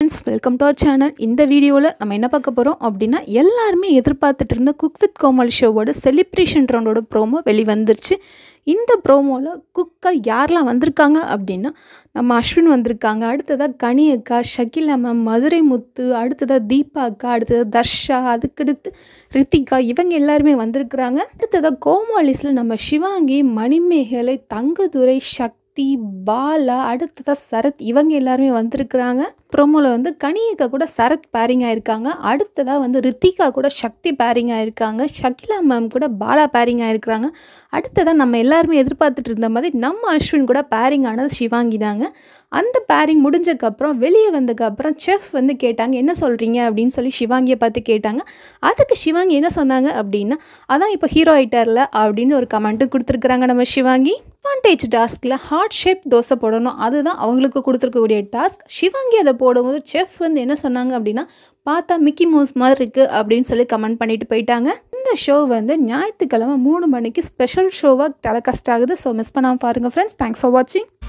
friends welcome to our channel இந்த வீடியோவில் நம்ம என்ன பார்க்க போகிறோம் அப்படின்னா எல்லாருமே எதிர்பார்த்துட்டு இருந்த குக் வித் கோமல் ஷோவோட செலிப்ரேஷன் ரவுண்டோட ப்ரோமோ வெளிவந்துருச்சு இந்த ப்ரோமோவில் குக்காக யாரெல்லாம் வந்திருக்காங்க அப்படின்னா நம்ம அஸ்வின் வந்திருக்காங்க அடுத்ததாக கனி அக்கா ஷகிலா மேம் மதுரை முத்து அடுத்ததாக தீபா அக்கா அடுத்ததாக தர்ஷா அதுக்கடுத்து ரித்திகா இவங்க எல்லாருமே வந்திருக்கிறாங்க அடுத்ததாக கோமாலிஸில் நம்ம சிவாங்கி மணிமேகலை தங்கதுரை சக்தி பாலா அடுத்ததாக சரத் இவங்க எல்லாருமே வந்திருக்கிறாங்க ப்ரோமோவில் வந்து கனியக்கா கூட சரத் பேரிங் ஆயிருக்காங்க அடுத்ததாக வந்து ரித்திகா கூட சக்தி பேரிங் ஆயிருக்காங்க ஷகிலா மேம் கூட பாலா பேரிங் ஆயிருக்கிறாங்க அடுத்ததாக நம்ம எல்லாருமே எதிர்பார்த்துட்டு இருந்த மாதிரி நம்ம அஸ்வின் கூட பேரிங் ஆனது சிவாங்கி தாங்க அந்த பேரிங் முடிஞ்சக்கப்புறம் வெளியே வந்ததுக்கப்புறம் செஃப் வந்து கேட்டாங்க என்ன சொல்கிறீங்க அப்படின்னு சொல்லி சிவாங்கியை பார்த்து கேட்டாங்க அதுக்கு சிவாங்கி என்ன சொன்னாங்க அப்படின்னா அதான் இப்போ ஹீரோ ஆயிட்டார்ல அப்படின்னு ஒரு கமெண்ட்டு கொடுத்துருக்குறாங்க நம்ம சிவாங்கி அட்வான்டேஜ் டாஸ்கில் ஹார்ட் ஷேப் தோசை போடணும் அதுதான் அவங்களுக்கு கொடுத்துருக்கக்கூடிய டாஸ்க் சிவாங்கி அதை போடும்போது செஃப் வந்து என்ன சொன்னாங்க அப்படின்னா பார்த்தா மிக்கி மவுஸ் மாதிரி இருக்குது அப்படின்னு சொல்லி கமெண்ட் பண்ணிட்டு போயிட்டாங்க இந்த ஷோ வந்து ஞாயிற்றுக்கிழமை மூணு மணிக்கு ஸ்பெஷல் ஷோவாக டெலகாஸ்ட் ஆகுது ஸோ மிஸ் பண்ணாமல் பாருங்கள் ஃப்ரெண்ட்ஸ் தேங்க்ஸ் ஃபார் வாட்சிங்